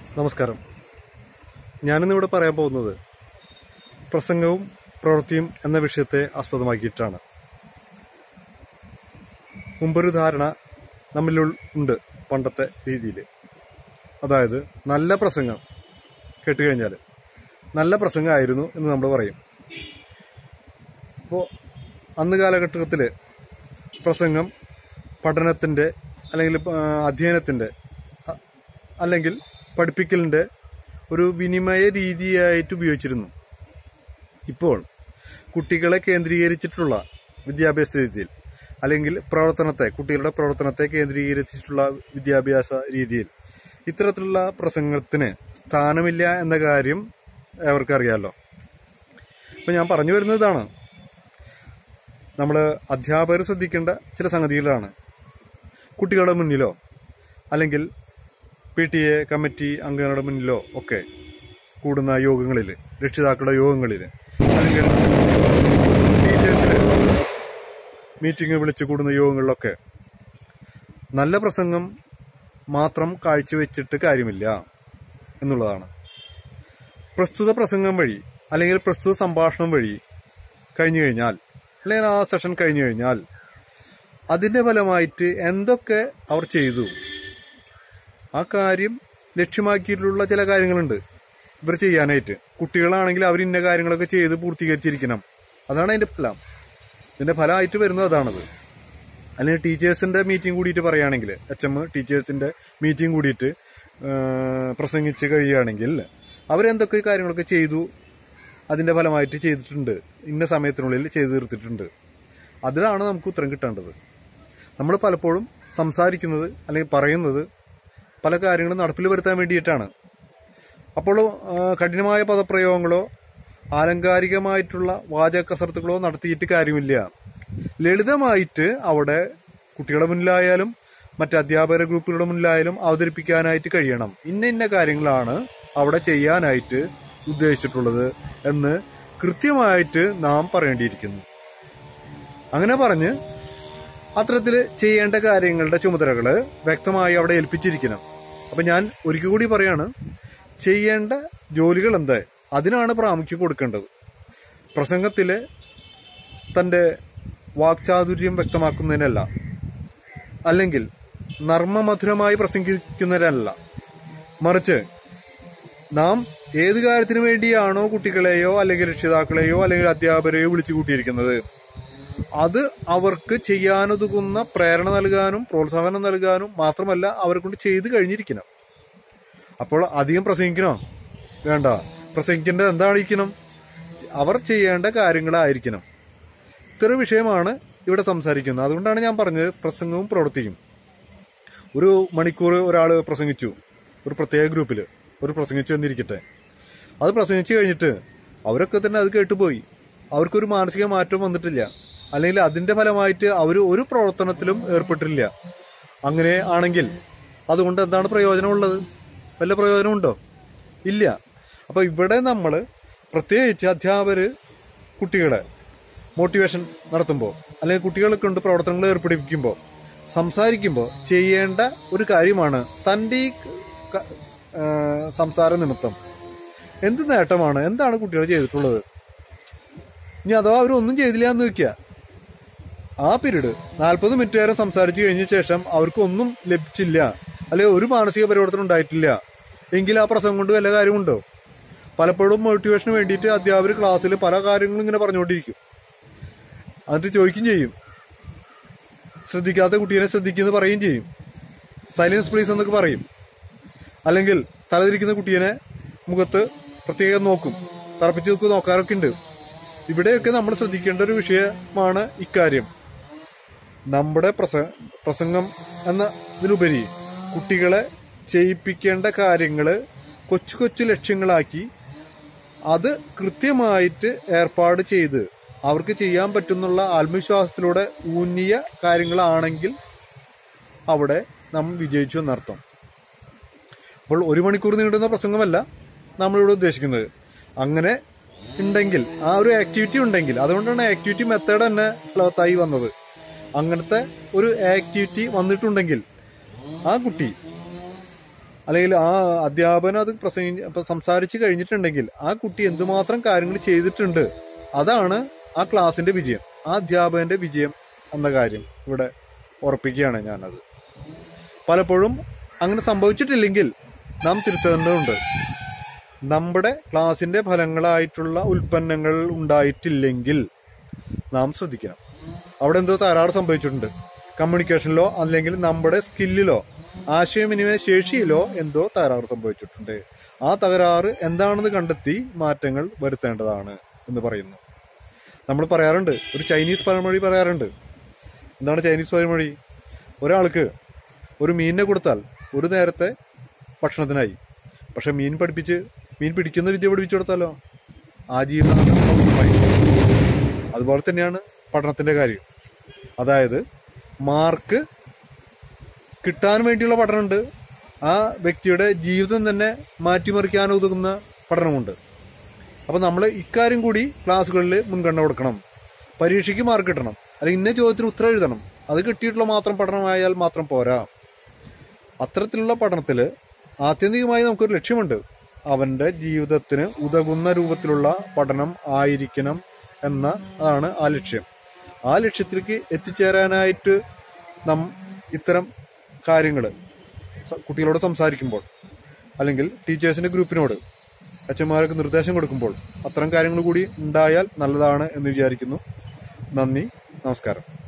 നമസ്കാരം ഞാനിന്നിവിടെ പറയാൻ പോകുന്നത് പ്രസംഗവും പ്രവൃത്തിയും എന്ന വിഷയത്തെ ആസ്പദമാക്കിയിട്ടാണ് മുമ്പൊരു ധാരണ നമ്മളിൽ ഉണ്ട് പണ്ടത്തെ രീതിയിൽ അതായത് നല്ല പ്രസംഗം കേട്ടുകഴിഞ്ഞാൽ നല്ല പ്രസംഗമായിരുന്നു എന്ന് നമ്മൾ പറയും അപ്പോൾ അന്ന് കാലഘട്ടത്തിൽ പ്രസംഗം പഠനത്തിൻ്റെ അല്ലെങ്കിൽ ആ, അധ്യയനത്തിൻ്റെ അ- അല്ലെങ്കിൽ പഠിപ്പിക്കലിൻ്റെ ഒരു വിനിമയ രീതിയായിട്ട് ഉപയോഗിച്ചിരുന്നു ഇപ്പോൾ കുട്ടികളെ കേന്ദ്രീകരിച്ചിട്ടുള്ള വിദ്യാഭ്യാസ രീതിയിൽ അല്ലെങ്കിൽ പ്രവർത്തനത്തെ കുട്ടികളുടെ പ്രവർത്തനത്തെ കേന്ദ്രീകരിച്ചിട്ടുള്ള വിദ്യാഭ്യാസ രീതിയിൽ ഇത്തരത്തിലുള്ള പ്രസംഗത്തിന് സ്ഥാനമില്ല എന്ന കാര്യം അവർക്കറിയാമല്ലോ ഇപ്പം ഞാൻ പറഞ്ഞു വരുന്നത് ഇതാണ് നമ്മൾ അധ്യാപകർ ശ്രദ്ധിക്കേണ്ട ചില സംഗതികളാണ് കുട്ടികളുടെ മുന്നിലോ അല്ലെങ്കിൽ പി ടി എ കമ്മിറ്റി അംഗങ്ങളുടെ മുന്നിലോ ഒക്കെ കൂടുന്ന യോഗങ്ങളിൽ രക്ഷിതാക്കളുടെ യോഗങ്ങളിൽ അല്ലെങ്കിൽ ടീച്ചേഴ്സിന് മീറ്റിംഗ് വിളിച്ച് കൂടുന്ന യോഗങ്ങളിലൊക്കെ നല്ല പ്രസംഗം മാത്രം കാഴ്ചവെച്ചിട്ട് കാര്യമില്ല എന്നുള്ളതാണ് പ്രസ്തുത പ്രസംഗം വഴി അല്ലെങ്കിൽ പ്രസ്തുത സംഭാഷണം വഴി കഴിഞ്ഞു കഴിഞ്ഞാൽ അല്ലെങ്കിൽ ആ സെഷൻ കഴിഞ്ഞു കഴിഞ്ഞാൽ അതിന്റെ ഫലമായിട്ട് എന്തൊക്കെ അവർ ചെയ്തു ആ കാര്യം ലക്ഷ്യമാക്കിയിട്ടുള്ള ചില കാര്യങ്ങളുണ്ട് ഇവർ ചെയ്യാനായിട്ട് കുട്ടികളാണെങ്കിൽ അവർ ഇന്ന കാര്യങ്ങളൊക്കെ ചെയ്ത് പൂർത്തീകരിച്ചിരിക്കണം അതാണ് അതിന്റെ ഫലം ഇതിന്റെ ഫലമായിട്ട് വരുന്നത് അതാണത് അല്ലെങ്കിൽ ടീച്ചേഴ്സിന്റെ മീറ്റിംഗ് കൂടിയിട്ട് പറയുകയാണെങ്കിൽ എച്ച് എം ടീച്ചേഴ്സിന്റെ മീറ്റിംഗ് കൂടിയിട്ട് ആ, പ്രസംഗിച്ച് കഴിയുകയാണെങ്കിൽ അവരെന്തൊക്കെ കാര്യങ്ങളൊക്കെ ചെയ്തു അതിന്റെ ഫലമായിട്ട് ചെയ്തിട്ടുണ്ട് ഇന്ന സമയത്തിനുള്ളിൽ ചെയ്തു തീർത്തിട്ടുണ്ട് അതിലാണ് നമുക്ക് ഉത്തരം കിട്ടേണ്ടത് നമ്മൾ പലപ്പോഴും സംസാരിക്കുന്നത് അല്ലെങ്കിൽ പറയുന്നത് പല കാര്യങ്ങളും നടപ്പിൽ വരുത്താൻ വേണ്ടിയിട്ടാണ് അപ്പോൾ ആ, കഠിനമായ പദപ്രയോഗങ്ങളോ ആലങ്കാരികമായിട്ടുള്ള വാചക കസർത്തുകളോ നടത്തിയിട്ട് കാര്യമില്ല ലളിതമായിട്ട് അവിടെ കുട്ടികളുടെ മുന്നിലായാലും മറ്റ് അധ്യാപക ഗ്രൂപ്പുകളുടെ മുന്നിലായാലും അവതരിപ്പിക്കാനായിട്ട് കഴിയണം ഇന്ന ഇന്ന കാര്യങ്ങളാണ് അവിടെ ചെയ്യാനായിട്ട് ഉദ്ദേശിച്ചിട്ടുള്ളത് എന്ന് കൃത്യമായിട്ട് നാം പറയേണ്ടിയിരിക്കുന്നു അങ്ങനെ പറഞ്ഞ് അത്തരത്തിൽ ചെയ്യേണ്ട കാര്യങ്ങളുടെ ചുമതലകള് വ്യക്തമായി അവിടെ ഏൽപ്പിച്ചിരിക്കണം അപ്പൊ ഞാൻ ഒരിക്കൽ കൂടി പറയാണ് ചെയ്യേണ്ട ജോലികൾ എന്താ അതിനാണ് പ്രാമുഖ്യം കൊടുക്കേണ്ടത് പ്രസംഗത്തിലെ തന്റെ വാക്ചാതുര്യം വ്യക്തമാക്കുന്നതിനല്ല അല്ലെങ്കിൽ നർമ്മമധുരമായി പ്രസംഗിക്കുന്നതിനല്ല മറിച്ച് നാം ഏത് കാര്യത്തിന് വേണ്ടിയാണോ കുട്ടികളെയോ അല്ലെങ്കിൽ രക്ഷിതാക്കളെയോ അല്ലെങ്കിൽ അധ്യാപകരെയോ വിളിച്ചു കൂട്ടിയിരിക്കുന്നത് അത് അവർക്ക് ചെയ്യാനുതകുന്ന പ്രേരണ നൽകാനും പ്രോത്സാഹനം നൽകാനും മാത്രമല്ല അവരെ കൊണ്ട് ചെയ്തു കഴിഞ്ഞിരിക്കണം അപ്പോൾ അധികം പ്രസംഗിക്കണോ വേണ്ട പ്രസംഗിക്കേണ്ടത് എന്തായിരിക്കണം അവർ ചെയ്യേണ്ട കാര്യങ്ങളായിരിക്കണം ഇത്തരം വിഷയമാണ് ഇവിടെ സംസാരിക്കുന്നത് അതുകൊണ്ടാണ് ഞാൻ പറഞ്ഞത് പ്രസംഗവും പ്രവൃത്തിയും ഒരു മണിക്കൂർ ഒരാൾ പ്രസംഗിച്ചു ഒരു പ്രത്യേക ഗ്രൂപ്പിൽ ഒരു പ്രസംഗിച്ചു എന്നിരിക്കട്ടെ അത് പ്രസംഗിച്ചു കഴിഞ്ഞിട്ട് അവരൊക്കെ തന്നെ അത് കേട്ടുപോയി അവർക്കൊരു മാനസിക മാറ്റം വന്നിട്ടില്ല അല്ലെങ്കിൽ അതിന്റെ ഫലമായിട്ട് അവർ ഒരു പ്രവർത്തനത്തിലും ഏർപ്പെട്ടിട്ടില്ല അങ്ങനെ ആണെങ്കിൽ അതുകൊണ്ട് എന്താണ് പ്രയോജനമുള്ളത് വല്ല പ്രയോജനമുണ്ടോ ഇല്ല അപ്പൊ ഇവിടെ നമ്മൾ പ്രത്യേകിച്ച് അധ്യാപകര് കുട്ടികളെ മോട്ടിവേഷൻ നടത്തുമ്പോൾ അല്ലെങ്കിൽ കുട്ടികളെ കൊണ്ട് പ്രവർത്തനങ്ങൾ ഏർപ്പെടുപ്പിക്കുമ്പോൾ സംസാരിക്കുമ്പോൾ ചെയ്യേണ്ട ഒരു കാര്യമാണ് തൻ്റെ ഈ ക- ആ, സംസാര നിമിത്തം എന്ത് നേട്ടമാണ് എന്താണ് കുട്ടികൾ ചെയ്തിട്ടുള്ളത് ഇനി അഥവാ അവരൊന്നും ചെയ്തില്ല എന്ന് വെക്കുക ആ പീരീഡ് നാൽപ്പത് മിനിറ്റ് നേരം സംസാരിച്ചു കഴിഞ്ഞ ശേഷം അവർക്ക് ഒന്നും ലഭിച്ചില്ല അല്ലെങ്കിൽ ഒരു മാനസിക പരിവർത്തനം ഉണ്ടായിട്ടില്ല എങ്കിൽ ആ പ്രസംഗം കൊണ്ട് വല്ല കാര്യമുണ്ടോ പലപ്പോഴും മോട്ടിവേഷന് വേണ്ടിയിട്ട് അധ്യാപകർ ക്ലാസ്സിൽ പല കാര്യങ്ങളും ഇങ്ങനെ പറഞ്ഞുകൊണ്ടിരിക്കും എന്നിട്ട് ചോദിക്കുകയും ചെയ്യും ശ്രദ്ധിക്കാത്ത കുട്ടീനെ ശ്രദ്ധിക്കുമെന്ന് പറയുകയും ചെയ്യും സൈലൻസ് പ്ലീസ് എന്നൊക്കെ പറയും അല്ലെങ്കിൽ തലതിരിക്കുന്ന കുട്ടീനെ മുഖത്ത് പ്രത്യേകം നോക്കും തറപ്പിച്ച് നോക്കി നോക്കാറൊക്കെ ഉണ്ട് ഇവിടെയൊക്കെ നമ്മൾ ശ്രദ്ധിക്കേണ്ട ഒരു വിഷയമാണ് ഇക്കാര്യം നമ്മുടെ പ്രസ പ്രസംഗം എന്ന ഇതിലുപരി കുട്ടികളെ ചെയ്യിപ്പിക്കേണ്ട കാര്യങ്ങള് കൊച്ചു കൊച്ചു ലക്ഷ്യങ്ങളാക്കി അത് കൃത്യമായിട്ട് ഏർപ്പാട് ചെയ്ത് അവർക്ക് ചെയ്യാൻ പറ്റുന്നുള്ള ആത്മവിശ്വാസത്തിലൂടെ ഊന്നിയ കാര്യങ്ങളാണെങ്കിൽ അവിടെ നാം വിജയിച്ചു എന്നർത്ഥം അപ്പോൾ ഒരു മണിക്കൂർ നീണ്ടുന്ന പ്രസംഗമല്ല നമ്മളിവിടെ ഉദ്ദേശിക്കുന്നത് അങ്ങനെ ഉണ്ടെങ്കിൽ ആ ഒരു ആക്ടിവിറ്റി ഉണ്ടെങ്കിൽ അതുകൊണ്ടാണ് ആക്ടിവിറ്റി മെത്തേഡ് തന്നെ ഫലവത്തായി വന്നത് അങ്ങനത്തെ ഒരു ആക്ടിവിറ്റി വന്നിട്ടുണ്ടെങ്കിൽ ആ കുട്ടി അല്ലെങ്കിൽ ആ അധ്യാപനം അത് പ്രസംഗി ഇപ്പൊ സംസാരിച്ച് കഴിഞ്ഞിട്ടുണ്ടെങ്കിൽ ആ കുട്ടി എന്തുമാത്രം കാര്യങ്ങൾ ചെയ്തിട്ടുണ്ട് അതാണ് ആ ക്ലാസിന്റെ വിജയം ആ അധ്യാപകന്റെ വിജയം എന്ന കാര്യം ഇവിടെ ഉറപ്പിക്കുകയാണ് ഞാനത് പലപ്പോഴും അങ്ങനെ സംഭവിച്ചിട്ടില്ലെങ്കിൽ നാം തിരുത്തേണ്ടതുണ്ട് നമ്മുടെ ക്ലാസിന്റെ ഫലങ്ങളായിട്ടുള്ള ഉൽപ്പന്നങ്ങൾ ഉണ്ടായിട്ടില്ലെങ്കിൽ നാം ശ്രദ്ധിക്കണം അവിടെ എന്തോ തകരാറ് സംഭവിച്ചിട്ടുണ്ട് കമ്മ്യൂണിക്കേഷനിലോ അല്ലെങ്കിൽ നമ്മുടെ സ്കില്ലിലോ ആശയവിനിമയ ശേഷിയിലോ എന്തോ തകരാറ് സംഭവിച്ചിട്ടുണ്ട് ആ തകരാറ് എന്താണെന്ന് കണ്ടെത്തി മാറ്റങ്ങൾ വരുത്തേണ്ടതാണ് എന്ന് പറയുന്നു നമ്മൾ പറയാറുണ്ട് ഒരു ചൈനീസ് പഴമൊഴി പറയാറുണ്ട് എന്താണ് ചൈനീസ് പഴമൊഴി ഒരാൾക്ക് ഒരു മീനിനെ കൊടുത്താൽ ഒരു നേരത്തെ ഭക്ഷണത്തിനായി പക്ഷെ മീൻ പഠിപ്പിച്ച് മീൻ പിടിക്കുന്ന വിദ്യ പഠിപ്പിച്ചു കൊടുത്താലോ ആജീവനാന്തം ഭൗതികമായി അതുപോലെ തന്നെയാണ് പഠനത്തിന്റെ കാര്യം അതായത് മാർക്ക് കിട്ടാൻ വേണ്ടിയുള്ള പഠനമുണ്ട് ആ വ്യക്തിയുടെ ജീവിതം തന്നെ മാറ്റിമറിക്കാൻ ഉതകുന്ന പഠനമുണ്ട് അപ്പോൾ നമ്മൾ ഇക്കാര്യം കൂടി ക്ലാസ്സുകളിൽ മുൻഗണന കൊടുക്കണം പരീക്ഷയ്ക്ക് മാർക്ക് കിട്ടണം അല്ലെങ്കിൽ ഇന്ന ചോദ്യത്തിന് ഉത്തരം എഴുതണം അത് കിട്ടിയിട്ടുള്ള മാത്രം പഠനമായാൽ മാത്രം പോരാ അത്തരത്തിലുള്ള പഠനത്തിൽ ആത്യന്തികമായി നമുക്കൊരു ലക്ഷ്യമുണ്ട് അവന്റെ ജീവിതത്തിന് ഉതകുന്ന രൂപത്തിലുള്ള പഠനം ആയിരിക്കണം എന്ന അതാണ് ആ ലക്ഷ്യം ആ ലക്ഷ്യത്തിലേക്ക് എത്തിച്ചേരാനായിട്ട് നാം ഇത്തരം കാര്യങ്ങൾ കുട്ടികളോട് സംസാരിക്കുമ്പോൾ അല്ലെങ്കിൽ ടീച്ചേഴ്സിന്റെ ഗ്രൂപ്പിനോട് അച്ഛന്മാർക്ക് നിർദ്ദേശം കൊടുക്കുമ്പോൾ അത്തരം കാര്യങ്ങൾ കൂടി ഉണ്ടായാൽ നല്ലതാണ് എന്ന് വിചാരിക്കുന്നു നന്ദി നമസ്കാരം